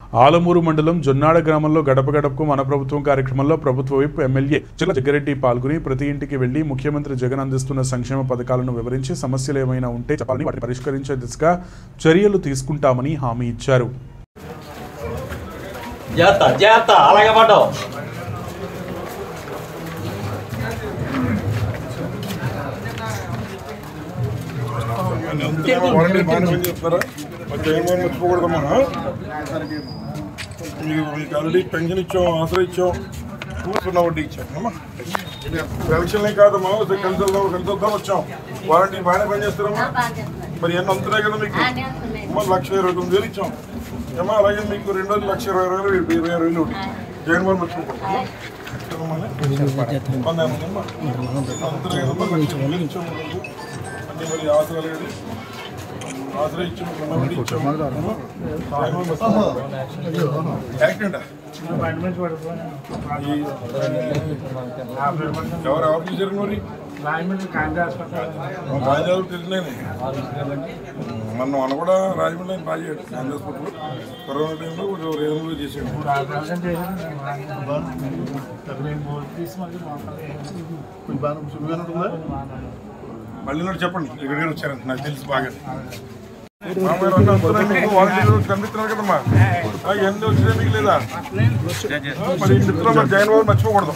ఆలమూరు మండలం జొన్నాడ గ్రామంలో గడప గడపకు మన ప్రభుత్వం కార్యక్రమంలో ప్రభుత్వ విప్ ఎమ్మెల్యే చిల్ల జగ్గారెడ్డి పాల్గొని ప్రతి ఇంటికి వెళ్లి ముఖ్యమంత్రి జగన్ అందిస్తున్న సంక్షేమ పథకాలను వివరించి సమస్యలు ఏమైనా ఉంటే చెప్పాలని వాటిని పరిష్కరించే దిశగా చర్యలు తీసుకుంటామని హామీ ఇచ్చారు జాగ్రత్త జాగ్రత్త అలాగే పడ్డావు వారంటీ బాగానే పని చేస్తారా మరి జగన్మోహన్ మర్చిపోకూడదమ్మా మీకు మీకు ఆల్రెడీ పెన్షన్ ఇచ్చాం ఆసరా ఇచ్చాం సున్నా వడ్డీ ఇచ్చాం అమ్మా ఎలక్షన్లే కాదమ్మా ఒకసారి కలిసి వెళ్దాం కలిసి వద్దాం వచ్చాం వారంటీ బాగానే పని చేస్తారమ్మా మరి ఎన్ని అందుతున్నాయి కదా మీకు అమ్మా లక్ష ఇరవై తొమ్మిది వేలు ఇచ్చాం అమ్మా అలాగే మీకు రెండు రోజులు లక్ష ఇరవై వేలు ఇరవై ఇరవై వేలు ఒకటి జగన్మోహన్ మర్చిపోకూడదు అన్ని మరి ఆసరా లేదు ఆసరా ఇచ్చాము రుణమాఫీ ఇచ్చాము యాక్సిడెంటా ఎవరు ఎవరు చూసారు మరి రాజాలు తెలిసినాయి మొన్న మన కూడా రాజమండ్రి ఆయన బాగా చేయడు గాంధీ హాస్పిటల్ కరోనా టైంలో కొంచెం రీజనబుల్ చేసాడు మళ్ళీ కూడా చెప్పండి ఇక్కడికి వచ్చారంట నాకు తెలుసు బాగా మామగారు అన్న వస్తున్నాయి మీకు వాలంటీర్లు కనిపిస్తున్నారు కదమ్మా ఆ, ఇవన్నీ వచ్చినాయి మీకు లేదా ఆ, మరి ఈ మిత్రులు మరి జగన్ బాబు మర్చిపోకూడదు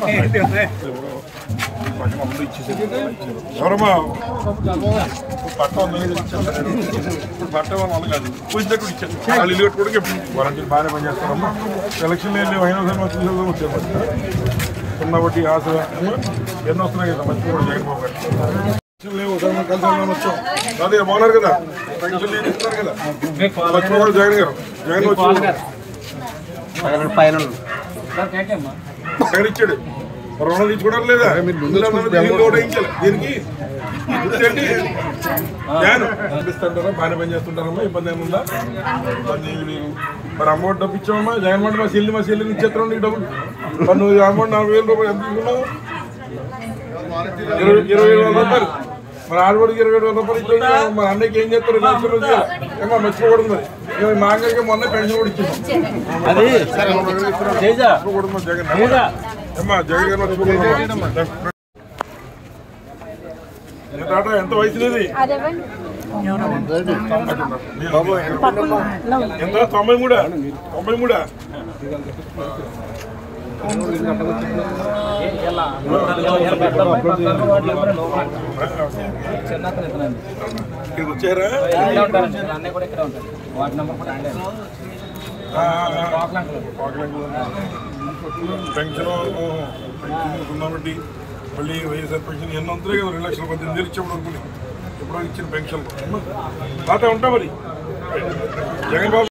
ఎవరమ్మా బట్ట ఉంది. ఇప్పుడు బట్ట వాళ్ళు వాళ్ళు కాదు పూజ కూడా ఇచ్చారు వాళ్ళు ఇల్లు కట్టుకోవడానికి ఎప్పుడు వాలంటీర్ బాగానే పనిచేస్తారమ్మా ఎలక్షన్ వెళ్ళి అయినా సరే వచ్చి వచ్చారు ఉన్న బట్టి ఆశ ఎన్నో వస్తున్నాయి కదా మర్చిపోకూడదు జగన్ బాబు గారు పెన్షన్ లేవు సార్ మనం కలిసి వెళ్దాం వచ్చాం అదే బాగున్నారు కదా పెన్షన్ లేదు ఇస్తున్నారు కదా మర్చిపోకూడదు జగన్ గారు జగన్ వచ్చి జగన్ ఇచ్చాడు మరి రుణం తీసుకోవడం లేదా ఇందులో మనం దీనికి లోడ్ వేయించాలి దీనికి గుర్తండి జగన్ పంపిస్తుంటారా బాగానే పని చేస్తుంటారమ్మా ఇబ్బంది ఏముందా ఇబ్బంది ఏమీ లేదు మరి అమౌంట్ డబ్బు ఇచ్చామమ్మా జగన్ మాట మా చెల్లి మా చెల్లిని ఇచ్చేస్తాం నీకు డబ్బులు మరి నువ్వు అమౌంట్ నాలుగు వేల రూపాయలు ఎంత తీసుకున్నావు ఇరవై ఇరవై వేల రూపాయలు మరి ఆడవాడికి ఇరవై వేల రూపాయలు ఇచ్చాడు మరి అన్నయ్యకి ఏం చేస్తారు లక్షల రూపాయలు ఏమో మర్చిపోకూడదు మరి ఇక మా అంగడికి మొన్న పెన్షన్ కూడా ఇచ్చేసాం అది తేజ మర్చిపోకూడదు మరి జగన్ ఏమ్మా జగన్ గారు మర్చిపోకూడదు ఏ తాత ఎంత వయసు నీది? ఎంత తొంభై మూడా తొంభై మూడా ఇక్కడికి వచ్చారా అన్నయ్య కూడా ఇక్కడ ఉంటాడు వాటి నెంబర్ కూడా ఇక్కడే. ఆ, ఆ, ఆ. పెన్షన్ ఉన్నామండి మళ్ళీ వైఎస్ఆర్ పెన్షన్ ఎన్ని అంతలే కదా రెండు లక్షల పద్దెనిమిది వేలు ఇచ్చేప్పుడు అనుకుని ఎప్పుడో ఇచ్చిన పెన్షన్ తాత ఉంటా మరి జగన్ బాబు